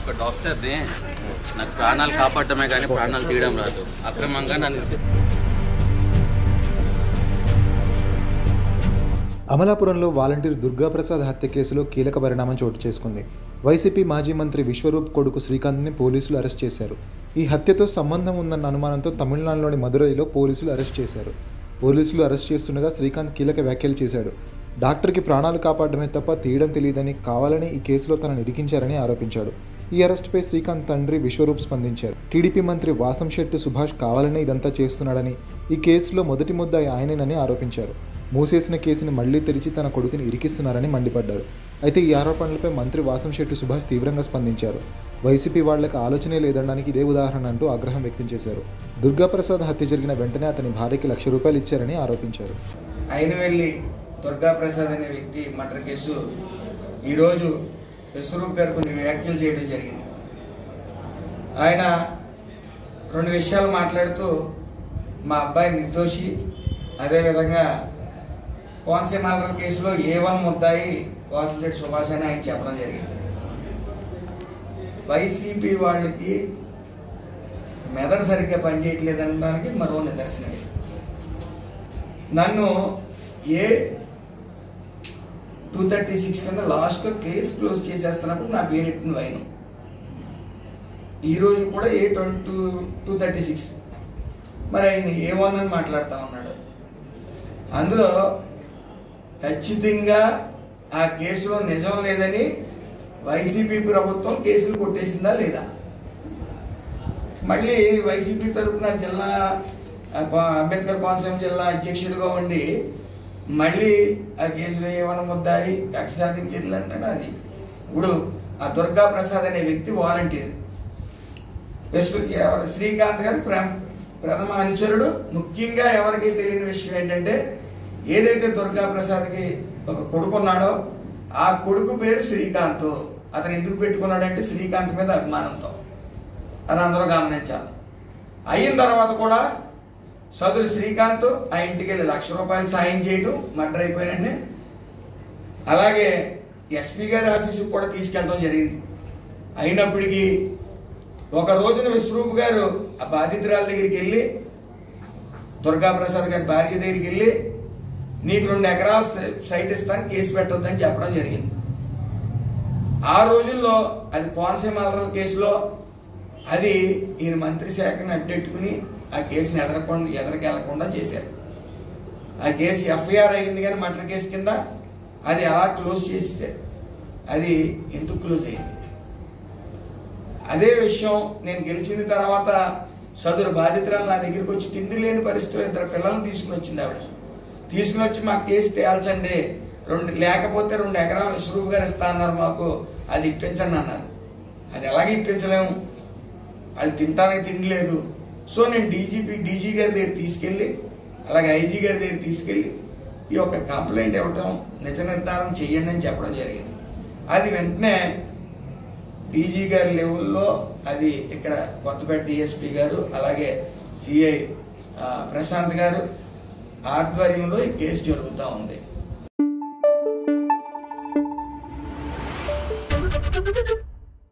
ఒక డాక్టర్ని నాకు ప్రాణాలు కాపాడటమే కానీ ప్రాణాలు తీయడం రాదు అక్రమంగా నన్ను అమలాపురంలో వాలంటీర్ దుర్గాప్రసాద్ హత్య కేసులో కీలక పరిణామం చోటు చేసుకుంది వైసీపీ మాజీ మంత్రి విశ్వరూప్ కొడుకు శ్రీకాంత్ని పోలీసులు అరెస్ట్ చేశారు ఈ హత్యతో సంబంధం ఉందన్న అనుమానంతో తమిళనాడులోని మదురైలో పోలీసులు అరెస్ట్ చేశారు పోలీసులు అరెస్ట్ చేస్తుండగా శ్రీకాంత్ కీలక వ్యాఖ్యలు చేశాడు డాక్టర్కి ప్రాణాలు కాపాడమే తప్ప తీయడం తెలియదని కావాలని ఈ కేసులో తనను ఇరికించారని ఆరోపించాడు ఈ అరెస్టుపై శ్రీకాంత్ తండ్రి విశ్వరూప్ స్పందించారు టీడీపీ మంత్రి వాసంశెట్టి సుభాష్ కావాలనే ఇదంతా చేస్తున్నాడని ఈ కేసులో మొదటి ముద్దాయి ఆయనేనని ఆరోపించారు మూసేసిన కేసుని మళ్లీ తెరిచి తన కొడుకుని ఇరికిస్తున్నారని మండిపడ్డారు అయితే ఈ ఆరోపణలపై మంత్రి వాసంశెట్టి సుభాష్ తీవ్రంగా స్పందించారు వైసీపీ వాళ్లకు ఆలోచనే లేదనడానికి ఇదే ఉదాహరణ అంటూ ఆగ్రహం వ్యక్తం చేశారు దుర్గాప్రసాద్ హత్య జరిగిన వెంటనే అతని భార్యకి లక్ష రూపాయలు ఇచ్చారని ఆరోపించారు అయినవెల్లి దుర్గాప్రసాద్ అనే వ్యక్తి మర్డర్ కేసు ఈరోజు విశ్వరూప్ గారు కొన్ని వ్యాఖ్యలు చేయడం జరిగింది ఆయన రెండు విషయాలు మాట్లాడుతూ మా అబ్బాయి నిర్దోషి అదేవిధంగా కోనసీమ మర్డర్ కేసులో ఏ వన్ ముద్దాయి వాసుశెట్టి సుభాష్ అని ఆయన చెప్పడం జరిగింది వైసీపీ వాళ్ళకి మెదడు సరిగ్గా పనిచేయట్లేదనడానికి మరో నిదర్శనం ఇది. నన్ను ఏ టూ థర్టీ సిక్స్ కింద లాస్ట్ కేసు క్లోజ్ చేసేస్తున్నప్పుడు నా పేరు ఎట్టిన వైను ఈ రోజు కూడా A twenty two thirty six మరి ఆయన ఏ వన్ అని మాట్లాడుతూ ఉన్నాడు అందులో ఖచ్చితంగా ఆ కేసులో నిజం లేదని వైసీపీ ప్రభుత్వం కేసులు కొట్టేసిందా లేదా మళ్ళీ వైసీపీ తరఫున జిల్లా ఆ, కో- అంబేద్కర్ కోనసీమ జిల్లా అధ్యక్షుడిగా ఉండి మళ్ళీ ఆ కేసులో ఏమైనా ముద్దాయి కక్ష సాధించింది అంటాడు అది ఇప్పుడు ఆ దుర్గా ప్రసాద్ అనే వ్యక్తి వాలంటీర్ విశ్వ ఎవరు శ్రీకాంత్ గారి ప్ర ప్రథమ అనుచరుడు ముఖ్యంగా ఎవరికి తెలియని విషయం ఏంటంటే ఏదైతే దుర్గా ప్రసాద్కి ఒక కొడుకు ఉన్నాడో ఆ కొడుకు పేరు శ్రీకాంత్ అతను ఎందుకు పెట్టుకున్నాడంటే శ్రీకాంత్ మీద అభిమానంతో అది అందరూ గమనించాలి అయిన తర్వాత కూడా సదురు శ్రీకాంత్ ఆ ఇంటికి వెళ్ళి లక్ష రూపాయలు సాయం చేయడం మర్డర్ అయిపోయినండి అలాగే ఎస్పీ గారి ఆఫీసుకు కూడా తీసుకెళ్ళడం జరిగింది అయినప్పటికీ ఒక రోజున విశ్వరూప్ గారు ఆ బాధితురాల దగ్గరికి వెళ్ళి దుర్గాప్రసాద్ గారి భార్య దగ్గరికి వెళ్ళి నీకు రెండు ఎకరాల సై- సైట్ ఇస్తాను కేసు పెట్టొద్దని చెప్పడం జరిగింది ఆ రోజుల్లో అది కోనసీమ అల్లర్ల కేసులో అది ఈయన మంత్రి శాఖను అడ్డెట్టుకుని ఆ కేసుని ఎదరకుండా ఎదరకెళ్లకుండా చేశారు ఆ కేసు ఎఫ్ఐఆర్ అయింది కానీ మర్డర్ కేసు కింద అది అలా క్లోజ్ చేసేసారు అది ఎందుకు క్లోజ్ అయింది అదే విషయం నేను గెలిచిన తర్వాత సదురు బాధితురాలు నా దగ్గరికి వచ్చి తిండి లేని పరిస్థితుల్లో ఇద్దరు పిల్లల్ని తీసుకుని వచ్చింది ఆవిడ తీసుకుని వచ్చి మా కేసు తేల్చండి రెండు లేకపోతే రెండు ఎకరాలు విశ్వరూప్ గారు ఇస్తా అన్నారు మాకు అది ఇప్పించండి అన్నారు అది ఎలాగ ఇప్పించలేము వాళ్ళు తినడానికి తిండి లేదు సో నేను డీజీపీ డీజీ గారి దగ్గర తీసుకెళ్ళి అలాగే ఐజీ గారి దగ్గర తీసుకెళ్ళి ఈ యొక్క కంప్లైంట్ ఇవ్వటం నిజ నిర్ధారణ చెయ్యండి అని చెప్పడం జరిగింది అది వెంటనే డీజీ గారి లెవెల్లో అది ఇక్కడ కొత్తపేట డిఎస్పీ గారు అలాగే సిఐ ప్రశాంత్ గారు ఆధ్వర్యంలో ఈ కేసు జరుగుతూ ఉంది